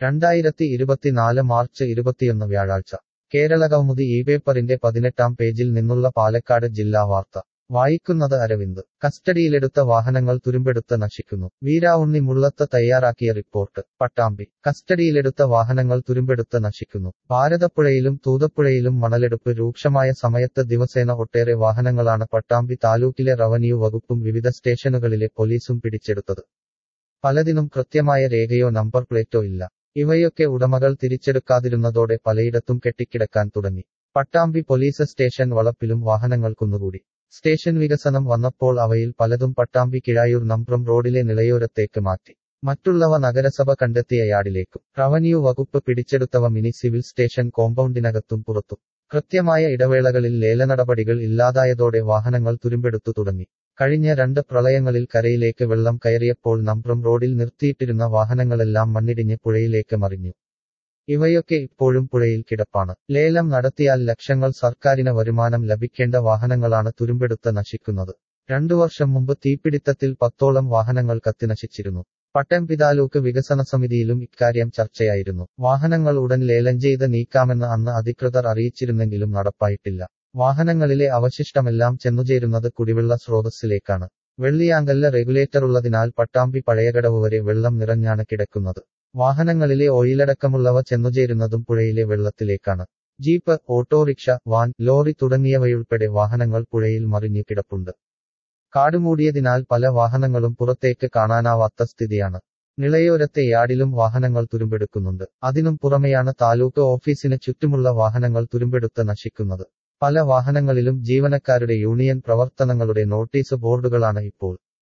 രണ്ടായിരത്തി ഇരുപത്തിനാല് മാർച്ച് ഇരുപത്തിയൊന്ന് വ്യാഴാഴ്ച കേരളകൗമുദി ഈ പേപ്പറിന്റെ പതിനെട്ടാം പേജിൽ നിന്നുള്ള പാലക്കാട് ജില്ലാ വാർത്ത വായിക്കുന്നത് അരവിന്ദ് കസ്റ്റഡിയിലെടുത്ത വാഹനങ്ങൾ തുരുമ്പെടുത്ത് നശിക്കുന്നു വീരാവുണ്ണി മുള്ളത്ത് തയ്യാറാക്കിയ റിപ്പോർട്ട് പട്ടാമ്പി കസ്റ്റഡിയിലെടുത്ത വാഹനങ്ങൾ തുരുമ്പെടുത്ത് നശിക്കുന്നു ഭാരതപ്പുഴയിലും തൂതപ്പുഴയിലും മണലെടുപ്പ് രൂക്ഷമായ സമയത്ത് ദിവസേന ഒട്ടേറെ വാഹനങ്ങളാണ് പട്ടാമ്പി താലൂക്കിലെ റവന്യൂ വകുപ്പും വിവിധ സ്റ്റേഷനുകളിലെ പോലീസും പിടിച്ചെടുത്തത് പലതിനും കൃത്യമായ രേഖയോ നമ്പർ പ്ലേറ്റോ ഇല്ല ഇവയൊക്കെ ഉടമകൾ തിരിച്ചെടുക്കാതിരുന്നതോടെ പലയിടത്തും കെട്ടിക്കിടക്കാൻ തുടങ്ങി പട്ടാമ്പി പോലീസ് സ്റ്റേഷൻ വളപ്പിലും വാഹനങ്ങൾ കുന്നുകൂടി സ്റ്റേഷൻ വികസനം വന്നപ്പോൾ അവയിൽ പലതും പട്ടാമ്പി കിഴായൂർ നമ്പ്രം റോഡിലെ നിലയോരത്തേക്ക് മാറ്റി മറ്റുള്ളവ നഗരസഭ കണ്ടെത്തിയ യാർഡിലേക്കും റവന്യൂ വകുപ്പ് പിടിച്ചെടുത്തവ മിനി സിവിൽ സ്റ്റേഷൻ കോമ്പൗണ്ടിനകത്തും പുറത്തും കൃത്യമായ ഇടവേളകളിൽ ലേലനടപടികൾ ഇല്ലാതായതോടെ വാഹനങ്ങൾ തുരുമ്പെടുത്തു തുടങ്ങി കഴിഞ്ഞ രണ്ട് പ്രളയങ്ങളിൽ കരയിലേക്ക് വെള്ളം കയറിയപ്പോൾ നമ്പ്രം റോഡിൽ നിർത്തിയിട്ടിരുന്ന വാഹനങ്ങളെല്ലാം മണ്ണിടിഞ്ഞ് പുഴയിലേക്ക് മറിഞ്ഞു ഇവയൊക്കെ ഇപ്പോഴും പുഴയിൽ കിടപ്പാണ് ലേലം നടത്തിയാൽ ലക്ഷങ്ങൾ സർക്കാരിന് വരുമാനം ലഭിക്കേണ്ട വാഹനങ്ങളാണ് തുരുമ്പെടുത്ത് നശിക്കുന്നത് രണ്ടു വർഷം മുമ്പ് തീപിടിത്തത്തിൽ പത്തോളം വാഹനങ്ങൾ കത്തിനശിച്ചിരുന്നു പട്ടംപി താലൂക്ക് വികസന സമിതിയിലും ഇക്കാര്യം ചർച്ചയായിരുന്നു വാഹനങ്ങൾ ഉടൻ ലേലം ചെയ്ത് നീക്കാമെന്ന് അന്ന് അധികൃതർ അറിയിച്ചിരുന്നെങ്കിലും നടപ്പായിട്ടില്ല വാഹനങ്ങളിലെ അവശിഷ്ടമെല്ലാം ചെന്നുചേരുന്നത് കുടിവെള്ള സ്രോതസ്സിലേക്കാണ് വെള്ളിയാങ്കല്ല് റെഗുലേറ്ററുള്ളതിനാൽ പട്ടാമ്പി പഴയകടവ് വരെ വെള്ളം നിറഞ്ഞാണ് കിടക്കുന്നത് വാഹനങ്ങളിലെ ഓയിലടക്കമുള്ളവ ചെന്നുചേരുന്നതും പുഴയിലെ വെള്ളത്തിലേക്കാണ് ജീപ്പ് ഓട്ടോറിക്ഷ വാൻ ലോറി തുടങ്ങിയവയുൾപ്പെടെ വാഹനങ്ങൾ പുഴയിൽ മറിഞ്ഞു കിടപ്പുണ്ട് കാടുമൂടിയതിനാൽ പല വാഹനങ്ങളും പുറത്തേക്ക് കാണാനാവാത്ത സ്ഥിതിയാണ് നിളയോരത്തെ യാർഡിലും വാഹനങ്ങൾ തുരുമ്പെടുക്കുന്നുണ്ട് അതിനും പുറമെയാണ് താലൂക്ക് ഓഫീസിന് ചുറ്റുമുള്ള വാഹനങ്ങൾ തുരുമ്പെടുത്ത് നശിക്കുന്നത് പല വാഹനങ്ങളിലും ജീവനക്കാരുടെ യൂണിയൻ പ്രവർത്തനങ്ങളുടെ നോട്ടീസ് ബോർഡുകളാണ് ഇപ്പോൾ